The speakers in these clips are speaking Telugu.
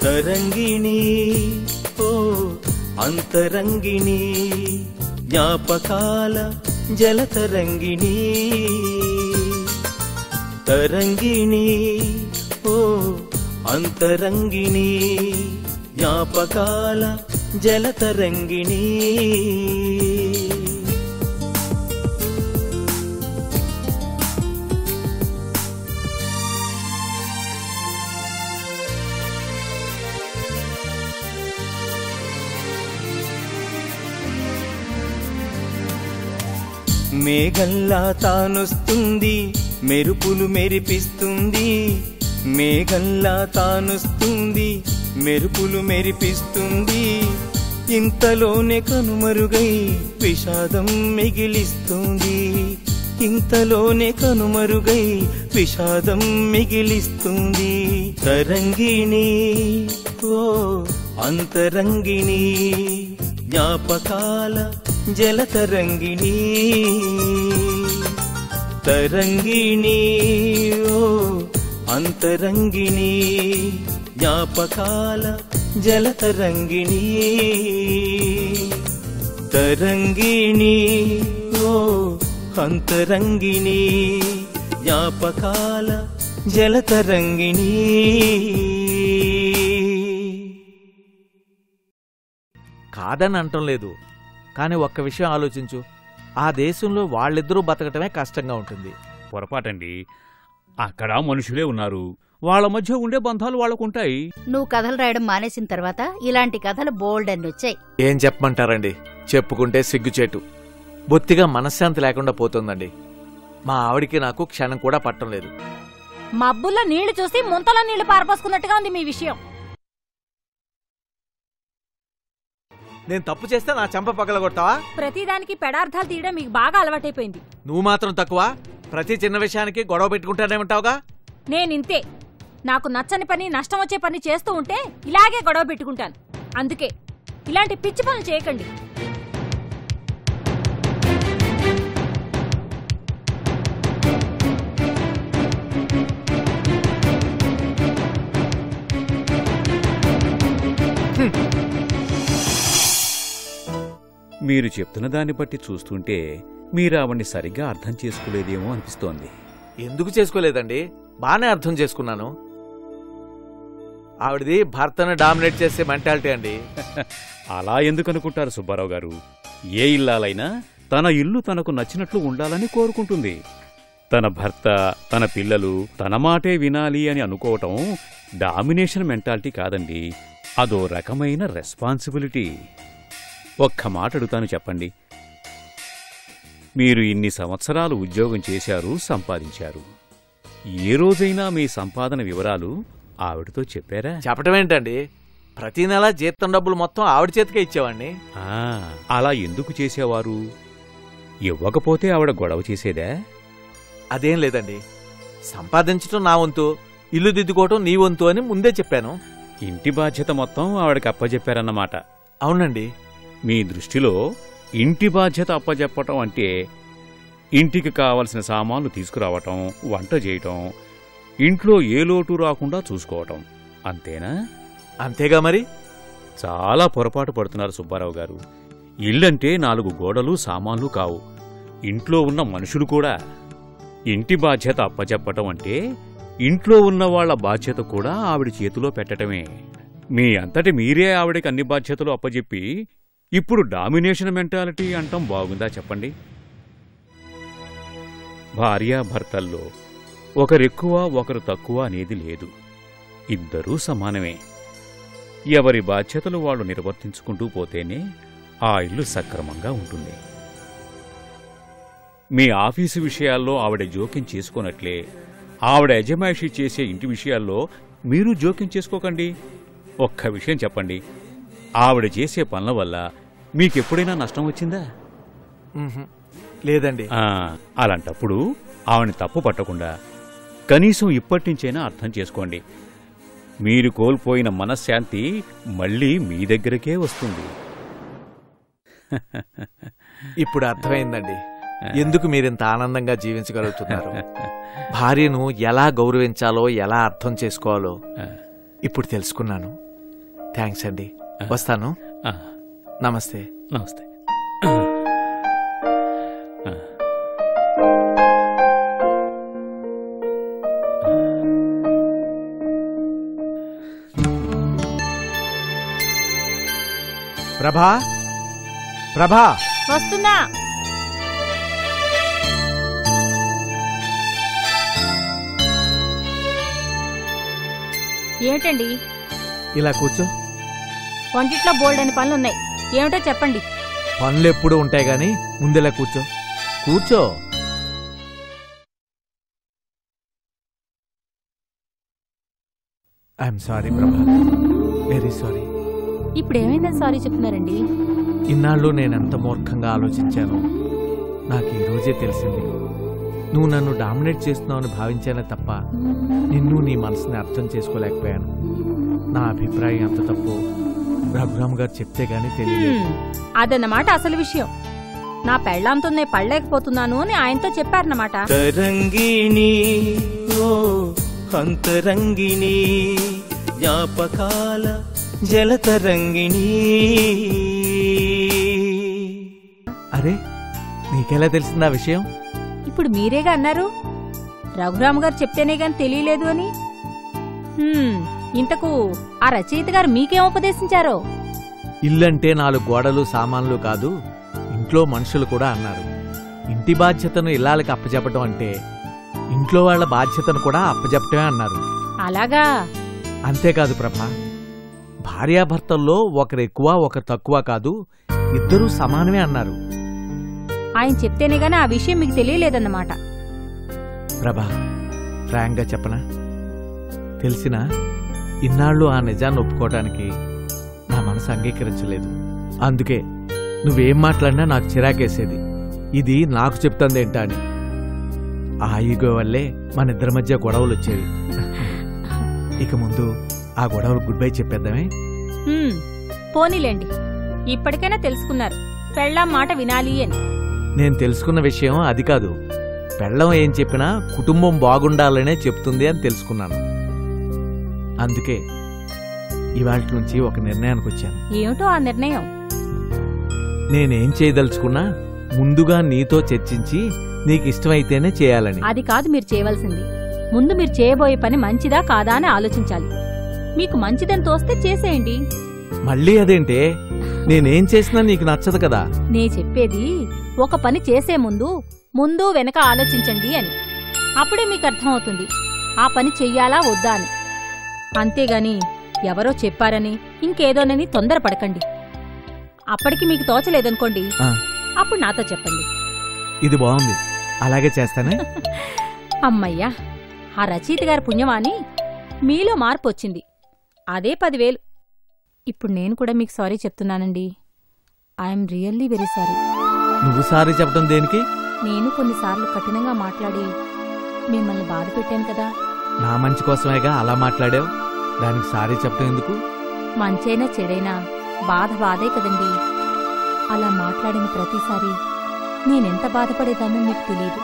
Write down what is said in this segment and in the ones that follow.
తరంగిణి ఓ అంతరంగిణి జ్ఞాపకాల జలతరంగిణి తరంగిణి ఓ అంతరంగిణి జ్ఞాపకాల జలతరంగిణి మేఘల్లా తానొస్తుంది మెరుపులు మెరిపిస్తుంది మేఘల్లా తానొస్తుంది మెరుపులు మెరిపిస్తుంది ఇంతలోనే కనుమరుగై విషాదం మిగిలిస్తుంది ఇంతలోనే కనుమరుగై విషాదం మిగిలిస్తుంది తరంగిణి ఓ అంతరంగిణి జ్ఞాపకాల జలతరంగిణి తరంగిణి ఓ అంతరంగిణి జ్ఞాపకాల జలతరంగిణి తరంగిణి ఓ అంతరంగిణి జ్ఞాపకాల జలతరంగిణి కాదని అంటం లేదు కానీ ఒక్క విషయం ఆలోచించు ఆ దేశంలో వాళ్ళిద్దరూ బతకటమే కష్టంగా ఉంటుంది పొరపాటండి అక్కడ మనుషులే ఉన్నారు వాళ్ళ మధ్య ఉండే బంధాలు వాళ్ళకుంటాయి నువ్వు కథలు రాయడం మానేసిన తర్వాత ఇలాంటి కథలు బోల్డ్ అన్ని వచ్చాయి ఏం చెప్పమంటారండి చెప్పుకుంటే సిగ్గుచేటు బొత్తిగా మనశ్శాంతి లేకుండా పోతుందండి మా ఆవిడికి నాకు క్షణం కూడా పట్టం లేదు మబ్బుల్లో నీళ్లు చూసి ముంతలో నీళ్లు పారపోసుకున్నట్టుగా ఉంది మీ విషయం నేను తప్పు చేస్తే నా చెంప పగలగొట్టావా ప్రతిదానికి పెడార్థాలు తీయడం మీకు బాగా అలవాటైపోయింది నువ్వు మాత్రం తక్కువ ప్రతి చిన్న విషయానికి గొడవ పెట్టుకుంటానేమంటావుగా నేనింతే నాకు నచ్చని పని నష్టం వచ్చే పని చేస్తూ ఉంటే ఇలాగే గొడవ పెట్టుకుంటాను అందుకే ఇలాంటి పిచ్చి పనులు చేయకండి మీరు చెప్తున్న దాన్ని బట్టి చూస్తుంటే మీరు ఆవిడ్ని సరిగ్గా అర్థం చేసుకోలేదేమో అనిపిస్తోంది ఎందుకు చేసుకోలేదండి బానే అర్థం చేసుకున్నాను ఆవిడది భర్తను డామినేట్ చేసే మెంటాలిటీ అండి అలా ఎందుకు అనుకుంటారు సుబ్బారావు గారు ఏ ఇల్లాలైనా తన ఇల్లు తనకు నచ్చినట్లు ఉండాలని కోరుకుంటుంది తన భర్త తన పిల్లలు తన మాటే వినాలి అని అనుకోవటం డామినేషన్ మెంటాలిటీ కాదండి అదో రకమైన రెస్పాన్సిబిలిటీ ఒక్క మాట అడుగుతాను చెప్పండి మీరు ఇన్ని సంవత్సరాలు ఉద్యోగం చేశారు సంపాదించారు ఏ రోజైనా మీ సంపాదన వివరాలు ఆవిడతో చెప్పారా చెప్పటం ఏంటండి ప్రతి నెల జీతం డబ్బులు మొత్తం ఆవిడ చేతికే ఇచ్చేవాడిని ఆ, అలా ఎందుకు చేసేవారు ఇవ్వకపోతే ఆవిడ గొడవ చేసేదా అదేం లేదండి సంపాదించటం నా వంతు ఇల్లు దిద్దుకోవటం నీ వంతు అని ముందే చెప్పాను ఇంటి బాధ్యత మొత్తం ఆవిడకి అప్పజెప్పారన్నమాట అవునండి మీ దృష్టిలో ఇంటి బాధ్యత అప్పజెప్పటం అంటే ఇంటికి కావలసిన సామాన్లు తీసుకురావటం వంట చేయటం ఇంట్లో ఏ లోటు రాకుండా చూసుకోవటం అంతేనా అంతేగా మరి చాలా పొరపాటు పడుతున్నారు సుబ్బారావు గారు ఇల్లంటే నాలుగు గోడలు సామాన్లు కావు ఇంట్లో ఉన్న మనుషులు కూడా ఇంటి బాధ్యత అప్పచెప్పటం అంటే ఇంట్లో ఉన్న వాళ్ళ బాధ్యత కూడా ఆవిడ చేతిలో పెట్టటమే మీ అంతటి మీరే ఆవిడకి అన్ని బాధ్యతలు అప్పచెప్పి ఇప్పుడు డామినేషన్ మెంటాలిటీ అంటాం బాగుందా చెప్పండి భార్యాభర్తల్లో ఒకరెక్కువ ఒకరు తక్కువ అనేది లేదు ఇద్దరూ సమానమే ఎవరి బాధ్యతలు వాళ్ళు నిర్వర్తించుకుంటూ పోతేనే ఆ ఇల్లు సక్రమంగా ఉంటుంది మీ ఆఫీసు విషయాల్లో ఆవిడ జోక్యం చేసుకోనట్లే ఆవిడ యజమాయిషి చేసే ఇంటి విషయాల్లో మీరు జోక్యం చేసుకోకండి ఒక్క విషయం చెప్పండి ఆవిడ చేసే పనుల వల్ల మీకెప్పుడైనా నష్టం వచ్చిందా ఉహుం. లేదండి ఆ, అలాంటప్పుడు ఆవిడని తప్పు పట్టకుండా కనీసం ఇప్పటినుంచైనా అర్థం చేసుకోండి మీరు కోల్పోయిన మనశ్శాంతి మళ్ళీ మీ దగ్గరకే వస్తుంది ఇప్పుడు అర్థమైందండి ఎందుకు మీరింత ఆనందంగా జీవించగలుగుతున్నారు భార్యను ఎలా గౌరవించాలో ఎలా అర్థం చేసుకోవాలో ఇప్పుడు తెలుసుకున్నాను థ్యాంక్స్ అండి వస్తాను ఆ, నమస్తే నమస్తే ప్రభా ప్రభా వస్తున్నా ఏమిటండి ఇలా కూర్చో వంటిట్లో బోల్డ్ అని పనులున్నాయి ఏమిటో చెప్పండి పనులు ఎప్పుడు ఉంటాయి గాని ముందెలా కూర్చో కూర్చో I'm sorry Prabha very sorry ఇప్పుడు ఏమైందని సారీ చెప్తున్నారండి ఇన్నాళ్ళు నేనెంత మూర్ఖంగా ఆలోచించాను నాకు ఈ రోజే తెలిసింది నువ్వు నన్ను డామినేట్ చేస్తున్నావని భావించానే తప్ప నిన్ను నీ మనసుని అర్థం చేసుకోలేకపోయాను నా అభిప్రాయం అంత తప్పు రఘురామ్ గారు చెప్తే గానీ తెలియలేదు హ్మ్, అదన్నమాట అసలు విషయం నా పెళ్ళాంతో నేను పడలేకపోతున్నాను అని ఆయనతో చెప్పారన్నమాట తరంగిణి ఓ అంతరంగిణి జ్ఞాపకాల జలతరంగిణి అరే నీకెలా తెలిసిందా విషయం ఇప్పుడు మీరేగా అన్నారు రఘురామ్ గారు చెప్తేనే గాని తెలియలేదు అని హ్మ్, ఇంతకు ఆ రచయిత గారు మీకేం ఉపదేశించారో ఇల్లంటే నాలుగు గోడలు సామాన్లు కాదు ఇంట్లో మనుషులు కూడా అన్నారు ఇంటి బాధ్యతను ఇల్లాలకి అప్పచెప్పటం అంటే ఇంట్లో వాళ్ళ బాధ్యతను కూడా అప్పచెప్పటమే అన్నారు అలాగా అంతేకాదు ప్రభా భార్యాభర్తల్లో ఒకరు ఎక్కువ ఒకరు తక్కువ కాదు ఇద్దరూ సమానమే అన్నారు ఆయన చెప్తేనే గాని ఆ విషయం మీకు తెలియలేదన్నమాట ప్రభా ఫ్రాంక్గా చెప్పనా తెలిసినా ఇన్నాళ్ళు ఆ నిజాన్ని ఒప్పుకోవటానికి నా మనసు అంగీకరించలేదు అందుకే నువ్వేం మాట్లాడినా నాకు చిరాకేసేది ఇది నాకు చెప్తుందేంటా అని ఆ ఈగో వల్లే మన ఇద్దరి మధ్య గొడవలు వచ్చేవి ఇక ముందు ఆ గొడవలు గుడ్ బై చెప్పేద్దామే హ్మ్, పోనీలేండి ఇప్పటికైనా తెలుసుకున్నారు పెళ్ళాం మాట వినాలి అని నేను తెలుసుకున్న విషయం అది కాదు పెళ్ళం ఏం చెప్పినా కుటుంబం బాగుండాలనే చెప్తుంది అని తెలుసుకున్నాను అందుకే ఇవాళ నుంచి ఒక నిర్ణయానికి వచ్చాను ఏమిటో ఆ నిర్ణయం నేనేం చేయదలుచుకున్నా ముందుగా నీతో చర్చించి నీకు ఇష్టమైతేనే చేయాలని అది కాదు మీరు చేయవలసింది ముందు మీరు చేయబోయే పని మంచిదా కాదా అని ఆలోచించాలి మీకు మంచిదని తోస్తే చేసేయండి మళ్ళీ అదేంటే నేనేం చేసినా నీకు నచ్చదు కదా నే చెప్పేది ఒక పని చేసే ముందు ముందు వెనక ఆలోచించండి అని అప్పుడే మీకు అర్థమవుతుంది ఆ పని చెయ్యాలా వద్దా అని అంతేగాని ఎవరో చెప్పారని ఇంకేదోనని తొందరపడకండి అప్పటికి మీకు తోచలేదనుకోండి ఆ. అప్పుడు నాతో చెప్పండి ఇది బాగుంది అలాగే చేస్తానే అమ్మయ్యా ఆ రచయిత గారి పుణ్యమాని మీలో మార్పు వచ్చింది అదే పదివేలు ఇప్పుడు నేను కూడా మీకు సారీ చెప్తున్నానండి ఐఎమ్ రియల్లీ వెరీ సారీ నువ్వు సారీ చెప్పడం దేనికి నేను కొన్నిసార్లు కఠినంగా మాట్లాడి మిమ్మల్ని బాధ పెట్టాను కదా నా మంచి కోసమేగా అలా మాట్లాడావు దానికి సారీ చెప్పడం ఎందుకు మంచైనా చెడైనా బాధ బాధే కదండి అలా మాట్లాడిన ప్రతిసారి నేనెంత బాధపడేదాన్నో మీకు తెలియదు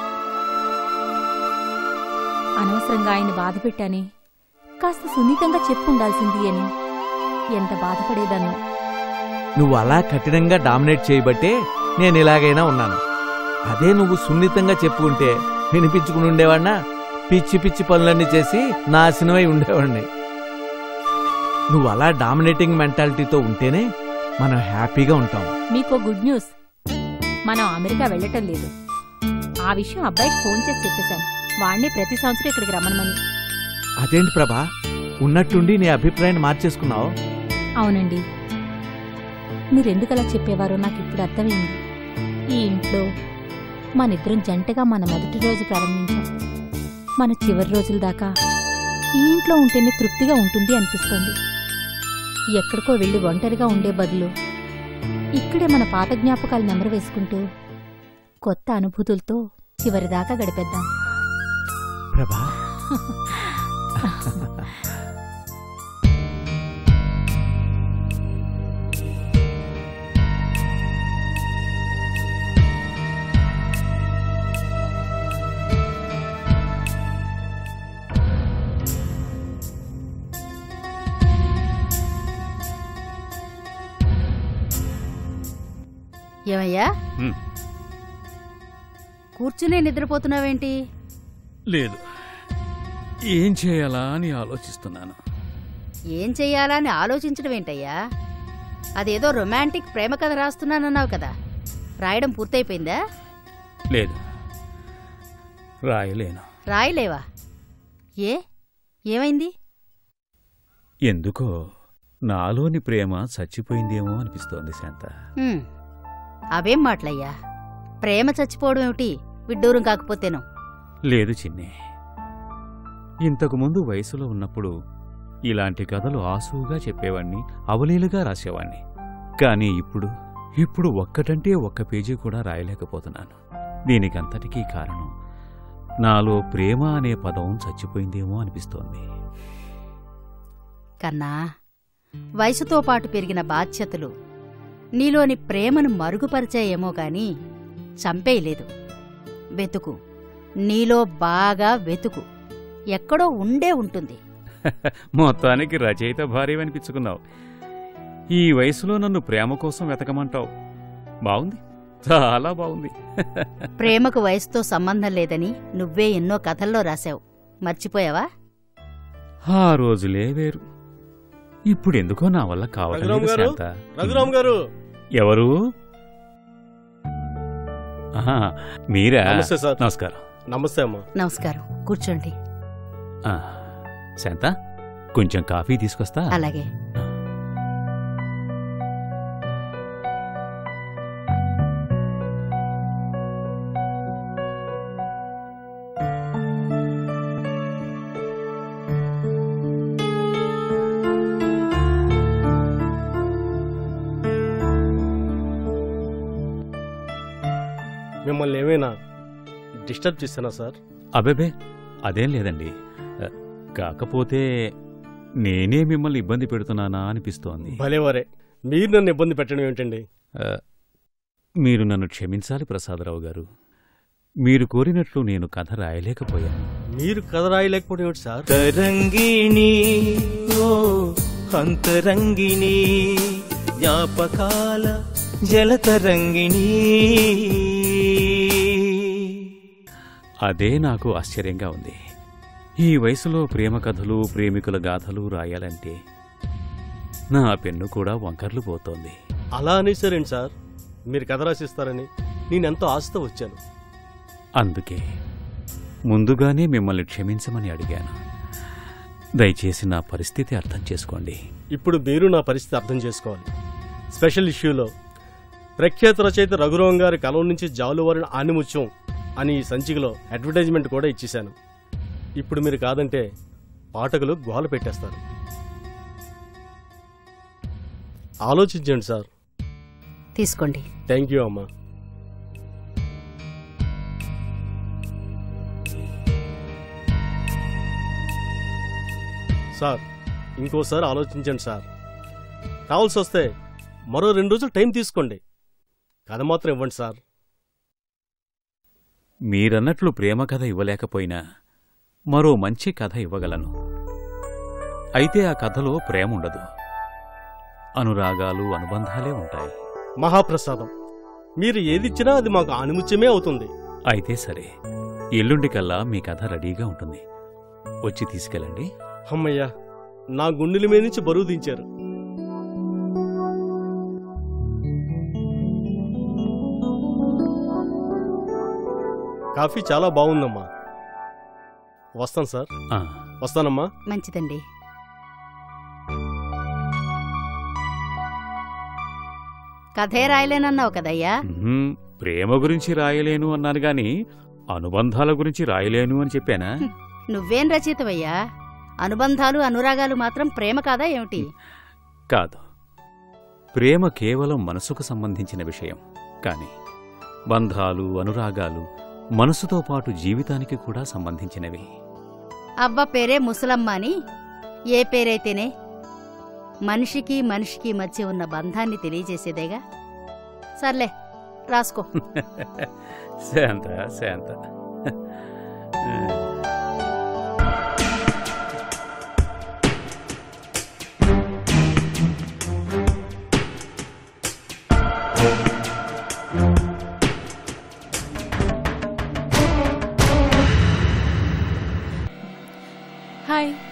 అనవసరంగా ఆయన బాధ పెట్టానే కాస్త సున్నితంగా చెప్పుండాల్సింది అని ఎంత బాధపడేదాన్నో నువ్వు అలా కఠినంగా డామినేట్ చేయబట్టే నేను ఇలాగైనా ఉన్నాను అదే నువ్వు సున్నితంగా చెప్పుకుంటే వినిపించుకుని ఉండేవాడినా పిచ్చి పిచ్చి పనులన్నీ చేసి నాశనమై ఉండేవాడిని నువ్వు అలా డామినేటింగ్ మెంటాలిటీతో ఉంటేనే మనం హ్యాపీగా ఉంటాం మీకో గుడ్ న్యూస్ మనం అమెరికా వెళ్ళటం లేదు ఆ విషయం అబ్బాయికి ఫోన్ చేసి చెప్పేశాను వాణ్ణి ప్రతి సంవత్సరం ఇక్కడికి రమ్మనమని అదేంటి ప్రభా ఉన్నట్టుండి నీ అభిప్రాయాన్ని మార్చేసుకున్నావు అవునండి మీరెందుకలా చెప్పేవారో నాకు ఇప్పుడు అర్థమైంది ఈ ఇంట్లో మనిద్దరం జంటగా మన మొదటి రోజు ప్రారంభించాం మన చివరి రోజుల దాకా ఈ ఇంట్లో ఉంటేనే తృప్తిగా ఉంటుంది అనిపిస్తోంది ఎక్కడికో వెళ్ళి ఒంటరిగా ఉండే బదులు ఇక్కడే మన పాత జ్ఞాపకాలు నెమరు వేసుకుంటూ కొత్త అనుభూతులతో చివరిదాకా గడిపేద్దాం ప్రభా ఏమయ్యా హ్మ్. కూర్చునే నిద్రపోతున్నావేంటి లేదు ఏం చేయాలా అని ఆలోచిస్తున్నాను ఏం చెయ్యాలా అని ఆలోచించడం ఏంటయ్యా అదేదో రొమాంటిక్ ప్రేమ కథ రాస్తున్నానన్నావు కదా రాయడం పూర్తయిపోయిందా లేదు రాయలేను రాయలేవా ఏ ఏమైంది ఎందుకో నాలోని ప్రేమ చచ్చిపోయిందేమో అనిపిస్తోంది శాంత హ్మ్. అవేం మాటలయ్యా ప్రేమ చచ్చిపోవడం ఏమిటి విడ్డూరం కాకపోతేను లేదు చిన్ని ఇంతకుముందు వయసులో ఉన్నప్పుడు ఇలాంటి కథలు ఆసువుగా చెప్పేవాణ్ణి అవలీలుగా రాసేవాణ్ణి కానీ ఇప్పుడు ఇప్పుడు ఒక్కటంటే ఒక్క పేజీ కూడా రాయలేకపోతున్నాను దీనికంతటికీ కారణం నాలో ప్రేమ అనే పదం చచ్చిపోయిందేమో అనిపిస్తోంది కన్నా వయసుతో పాటు పెరిగిన బాధ్యతలు నీలోని ప్రేమను మరుగుపరిచాయేమో గాని చంపేయలేదు వెతుకు నీలో బాగా వెతుకు ఎక్కడో ఉండే ఉంటుంది మొత్తానికి రచయిత భార్య అనిపించుకున్నావు ఈ వయసులో నన్ను ప్రేమ కోసం వెతకమంటావు బాగుంది చాలా బాగుంది ప్రేమకు వయసుతో సంబంధం లేదని నువ్వే ఎన్నో కథల్లో రాశావు మర్చిపోయావా ఆ రోజులే వేరు ఇప్పుడెందుకో నా వల్ల కావటం రఘురామ్ లేదు గారు? శాంత. రఘురామ్ గారు ఎవరు ఆహా, మీరా నమస్తే సార్ నమస్కారం నమస్తే అమ్మా నమస్కారం కూర్చోండి ఆ, శాంత కొంచెం కాఫీ తీసుకొస్తా అలాగే మిమ్మల్ని ఏమైనా డిస్టర్బ్ చేశానా సార్ అబేబే అదేం లేదండి ఆ, కాకపోతే నేనే మిమ్మల్ని ఇబ్బంది పెడుతున్నానా అనిపిస్తోంది భలేవరే మీరు నన్ను ఇబ్బంది పెట్టడం ఏమిటండి ఆ, మీరు నన్ను క్షమించాలి ప్రసాదరావు గారు మీరు కోరినట్లు నేను కథ రాయలేకపోయాను మీరు కథ రాయలేకపోవడం ఏమిటి సార్ తరంగిణి ఓ అంతరంగిణి జ్ఞాపకాల జలతరంగిణి అదే నాకు ఆశ్చర్యంగా ఉంది ఈ వయసులో ప్రేమ కథలు ప్రేమికుల గాథలు రాయాలంటే నా పెన్ను కూడా వంకర్లు పోతోంది అలా అనేసారేంటి సార్ మీరు కథ రాసిస్తారని నేనెంతో ఆశతో వచ్చాను అందుకే ముందుగానే మిమ్మల్ని క్షమించమని అడిగాను దయచేసి నా పరిస్థితి అర్థం చేసుకోండి ఇప్పుడు మీరు నా పరిస్థితి అర్థం చేసుకోవాలి స్పెషల్ ఇష్యూలో ప్రఖ్యాత రచయిత రఘురాం గారి కలం నుంచి జాలువారిన ఆనిముత్యం అని ఈ సంచికలో అడ్వర్టైజ్మెంట్ కూడా ఇచ్చేశాను ఇప్పుడు మీరు కాదంటే పాఠకులు గోల పెట్టేస్తారు ఆలోచించండి సార్ తీసుకోండి థ్యాంక్ యూ అమ్మా సార్ ఇంకోసారి ఆలోచించండి సార్ కావాల్సి వస్తే మరో రెండు రోజులు టైం తీసుకోండి కథ మాత్రం ఇవ్వండి సార్ మీరన్నట్లు ప్రేమ కథ ఇవ్వలేకపోయినా మరో మంచి కథ ఇవ్వగలను అయితే ఆ కథలో ప్రేమ ఉండదు అనురాగాలు అనుబంధాలే ఉంటాయి మహాప్రసాదం మీరు ఏదిచ్చినా అది మాకు ఆనిముత్యమే అవుతుంది అయితే సరే ఎల్లుండికల్లా మీ కథ రెడీగా ఉంటుంది వచ్చి తీసుకెళ్ళండి అమ్మయ్యా నా గుండెల మీద నుంచి బరువు దించారు కాఫీ చాలా బాగుందమ్మా వస్తాను సార్ ఆ, వస్తానమ్మా మంచిదండి కథే రాయలేనన్నావు కదయ్యా ఉహుం, ప్రేమ గురించి రాయలేను అన్నాను గాని అనుబంధాల గురించి రాయలేను అని చెప్పానా నువ్వేం రచయితవయ్యా అనుబంధాలు అనురాగాలు మాత్రం ప్రేమ కాదా ఏమిటి కాదు ప్రేమ కేవలం మనసుకు సంబంధించిన విషయం కాని బంధాలు అనురాగాలు మనసుతో పాటు జీవితానికి కూడా సంబంధించినవి అవ్వ పేరే ముసలమ్మ అని ఏ పేరైతేనే మనిషికి మనిషికి మధ్య ఉన్న బంధాన్ని తెలియజేసేదేగా సర్లే రాసుకో శాంత శాంత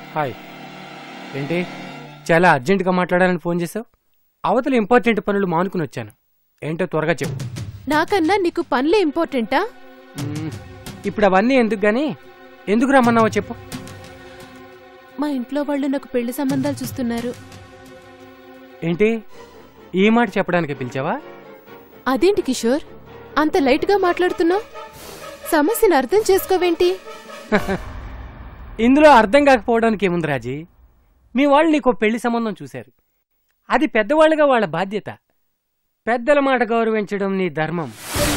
హాయ్ ఏంటి చాలా అర్జెంటుగా మాట్లాడాలని ఫోన్ చేసావు అవతల ఇంపార్టెంట్ పనులు మానుకుని వచ్చాను ఏంటో త్వరగా చెప్పు నాకన్నా నీకు పనులే ఇంపార్టెంటా మ్మ్. ఇప్పుడు అవన్నీ ఎందుకు గానీ ఎందుకు రమ్మన్నావో చెప్పు మా ఇంట్లో వాళ్ళు నాకు పెళ్లి సంబంధాలు చూస్తున్నారు ఏంటి ఈ మాట చెప్పడానికి పిలిచావా అదేంటి కిషోర్ అంత లైట్గా మాట్లాడుతున్నావు సమస్యను అర్థం చేసుకోవేంటి ఇందులో అర్థం కాకపోవడానికి ఏముంది రాజీ మీ వాళ్ళు నీకు పెళ్లి సంబంధం చూశారు అది పెద్దవాళ్ళుగా వాళ్ళ బాధ్యత పెద్దల మాట గౌరవించడం నీ ధర్మం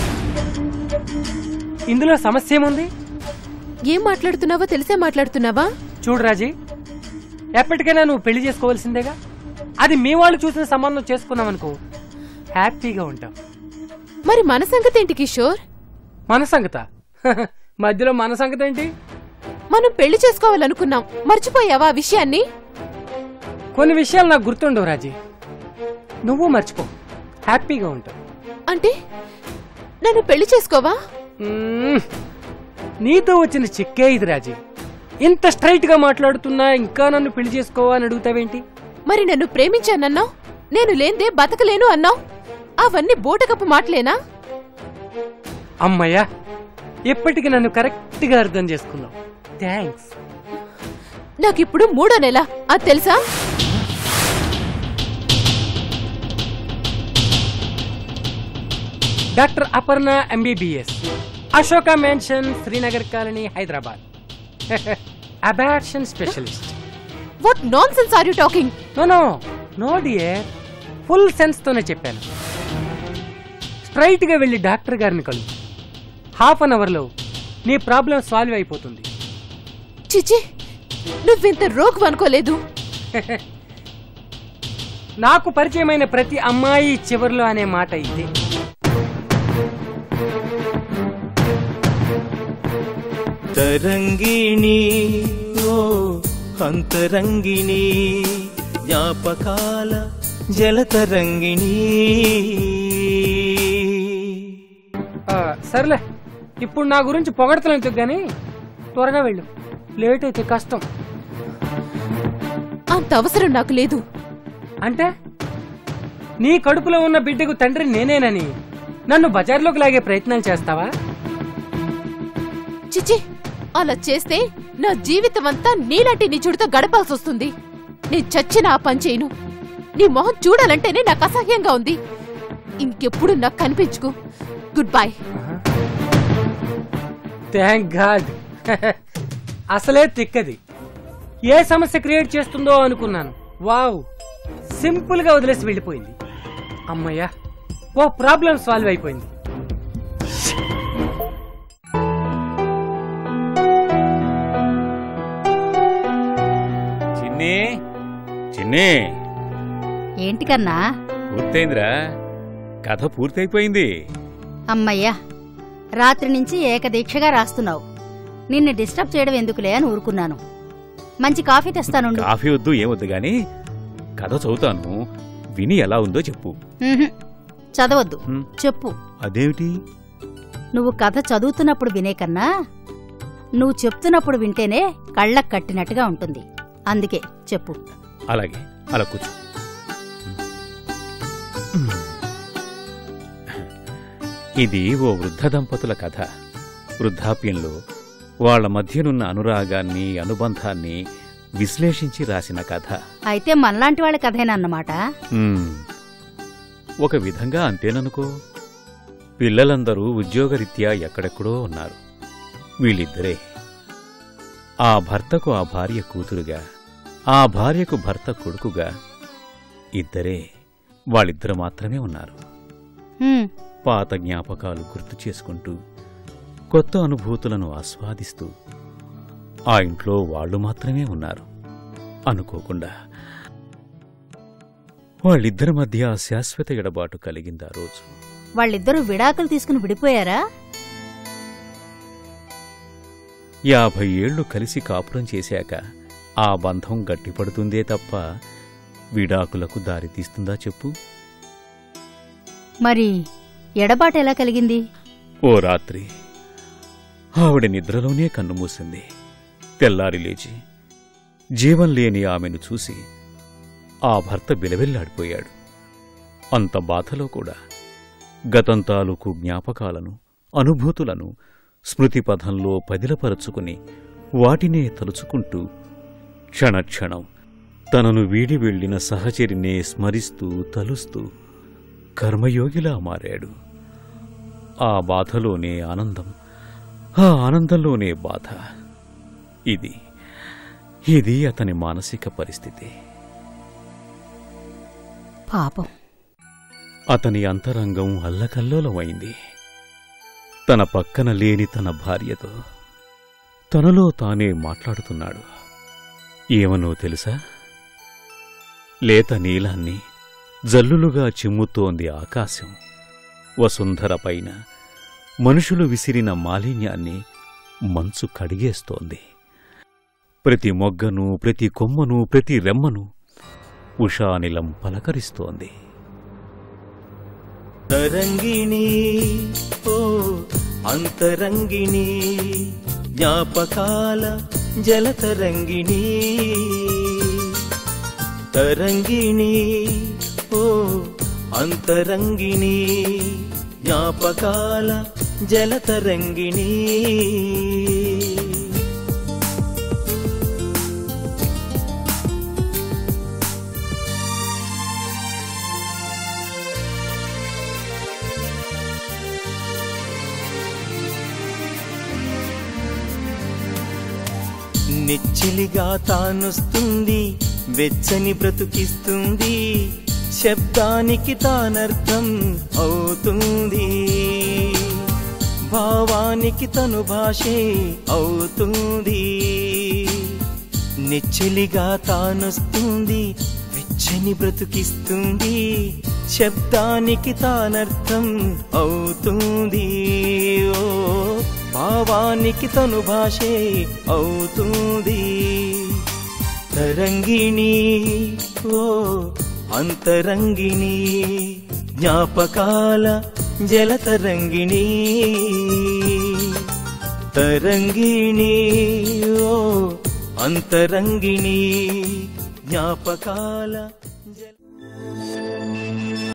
ఇందులో సమస్య ఏముంది ఏం మాట్లాడుతున్నావో తెలిసే మాట్లాడుతున్నావా చూడు రాజీ ఎప్పటికైనా నువ్వు పెళ్లి చేసుకోవాల్సిందేగా అది మీ వాళ్ళు చూసిన సంబంధం చేసుకున్నావనుకో హ్యాపీగా ఉంటావు మరి మన సంగతి ఏంటి కిషోర్ మన సంగత మధ్యలో మన సంగతి ఏంటి మనం పెళ్లి చేసుకోవాలనుకున్నాం మర్చిపోయావా ఆ విషయాన్ని కొన్ని విషయాలు నాకు గుర్తుండవు రాజీ నువ్వు మర్చిపో హ్యాపీగా ఉంటావు అంటే నన్ను పెళ్లి చేసుకోవా మ్మ్. నీతో వచ్చిన చిక్కే ఇది రాజీ ఇంత స్ట్రైట్ గా మాట్లాడుతున్నా ఇంకా నన్ను పెళ్లి చేసుకోవా అని అడుగుతావేంటి మరి నన్ను ప్రేమించానన్నావు నేను లేందే బతకలేను అన్నావు అవన్నీ బూటకప్పు మాటలేనా అమ్మయ్యా ఇప్పటికి నన్ను కరెక్ట్ గా అర్థం చేసుకున్నావు థ్యాంక్స్ నాకిప్పుడు మూడో నెల అది తెలుసా doctor Aparna MBBS Ashoka mansion Srinagar colony Hyderabad abortion specialist what nonsense are you talking no no no dear full sense తోనే చెప్పాను స్ట్రైట్ గా వెళ్ళి డాక్టర్ గారిని కలు హాఫ్ అన్ అవర్ లో నీ ప్రాబ్లం సాల్వ్ అయిపోతుంది చిచి నువ్వింత రోగ్ అనుకోలేదు నాకు పరిచయమైన ప్రతి అమ్మాయి చివర్లో అనే మాట ఇదే తరంగిణి ఓ అంతరంగిణి జ్ఞాపకాల జలతరంగిణి ఆ, సర్లే ఇప్పుడు నా గురించి పొగడతలు ఎందుకు గాని త్వరగా వెళ్ళు లేట్ అయితే కష్టం అంత అవసరం నాకు లేదు అంటే నీ కడుపులో ఉన్న బిడ్డకు తండ్రి నేనేనని నన్ను బజార్లోకి లాగే ప్రయత్నాలు చేస్తావా చిచి అలా చేస్తే నా జీవితం అంతా నీలాంటి నీ చుడితో గడపాల్సి వస్తుంది నీ చచ్చిన ఆ పని చేయను నీ మొహం చూడాలంటేనే నాకు అసహ్యంగా ఉంది ఇంకెప్పుడు నాకు కనిపించుకు గుడ్ బై థ్యాంక్ గాడ్ అసలే తిక్కది ఏ సమస్య క్రియేట్ చేస్తుందో అనుకున్నాను వావ్ సింపుల్ గా వదిలేసి వెళ్ళిపోయింది అమ్మయ్యా ఓ ప్రాబ్లం సాల్వ్ అయిపోయింది చిన్ని చిన్ని ఏంటి కన్నా పూర్తయిందిరా కథ పూర్తయిపోయింది అమ్మయ్యా రాత్రి నుంచి ఏకదీక్షగా రాస్తున్నావు నిన్ను డిస్టర్బ్ చేయడం ఎందుకులే అని ఊరుకున్నాను మంచి కాఫీ తెస్తానుండు కాఫీ వద్దు ఏమొద్దు గాని కథ చదువుతాను విని ఎలా ఉందో చెప్పు ఉహుం. చదవద్దు హ్మ్. చెప్పు అదేమిటి నువ్వు కథ చదువుతున్నప్పుడు వినే కన్నా నువ్వు చెప్తున్నప్పుడు వింటేనే కళ్ళకు కట్టినట్టుగా ఉంటుంది అందుకే చెప్పు అలాగే అలా కూర్చో ఇది ఓ వృద్ధ దంపతుల కథ వృద్ధాప్యంలో వాళ్ళ మధ్యనున్న అనురాగాన్ని అనుబంధాన్ని విశ్లేషించి రాసిన కథ అయితే మనలాంటి వాళ్ళ కథేనన్నమాట మ్మ్. ఒక విధంగా అంతేననుకో పిల్లలందరూ ఉద్యోగరీత్యా ఎక్కడెక్కడో ఉన్నారు వీళ్ళిద్దరే ఆ భర్తకు ఆ భార్య కూతురుగా ఆ భార్యకు భర్త కొడుకుగా ఇద్దరే వాళ్ళిద్దరు మాత్రమే ఉన్నారు హ్మ్, పాత జ్ఞాపకాలు గుర్తు చేసుకుంటూ కొత్త అనుభూతులను ఆస్వాదిస్తూ ఆ ఇంట్లో వాళ్ళు మాత్రమే ఉన్నారు అనుకోకుండా వాళ్ళిద్దరి మధ్య శాశ్వత ఎడబాటు కలిగింది ఆ రోజు వాళ్ళిద్దరూ విడాకులు తీసుకుని విడిపోయారా యాభై ఏళ్లు కలిసి కాపురం చేశాక ఆ బంధం గట్టిపడుతుందే తప్ప విడాకులకు దారితీస్తుందా చెప్పు మరి ఎడబాటు ఎలా కలిగింది ఓ రాత్రి ఆవిడ నిద్రలోనే కన్నుమూసింది తెల్లారి లేచి జీవం లేని ఆమెను చూసి ఆ భర్త బిలవెల్లాడిపోయాడు అంత బాధలో కూడా గతం తాలూకు జ్ఞాపకాలను అనుభూతులను స్మృతిపథంలో పదిలపరచుకుని వాటినే తలుచుకుంటూ క్షణక్షణం తనను వీడి వెళ్ళిన సహచరినే స్మరిస్తూ తలుస్తూ కర్మయోగిలా మారాడు ఆ బాధలోనే ఆనందం ఆ ఆనందంలోనే బాధ ఇది ఇది అతని మానసిక పరిస్థితి పాపం అతని అంతరంగం అల్లకల్లోలమైంది తన పక్కన లేని తన భార్యతో తనలో తానే మాట్లాడుతున్నాడు ఏమనో తెలుసా లేత నీలాన్ని జల్లులుగా చిమ్ముతోంది ఆకాశం వసుంధర పైన మనుషులు విసిరిన మాలిన్యాన్ని మంచు కడిగేస్తోంది ప్రతి మొగ్గను ప్రతి కొమ్మను ప్రతి రెమ్మను ఉషానిలం పలకరిస్తోంది తరంగిణి ఓ అంతరంగిణి జ్ఞాపకాల జలతరంగిణి తరంగిణి ఓ అంతరంగిణి జ్ఞాపకాల జలతరంగిణి నెచ్చిలిగా తానొస్తుంది వెచ్చని బ్రతుకిస్తుంది శబ్దానికి తానర్థం అవుతుంది భావానికి తను భాషే అవుతుంది నెచ్చిలిగా తానొస్తుంది వెచ్చని బ్రతుకిస్తుంది శబ్దానికి తానర్థం అవుతుంది ఓ భావానికి తను భాషే అవుతుంది తరంగిణి ఓ అంతరంగిణి జ్ఞాపకాల జలతరంగిణి తరంగిణి ఓ అంతరంగిణి జ్ఞాపకాల జల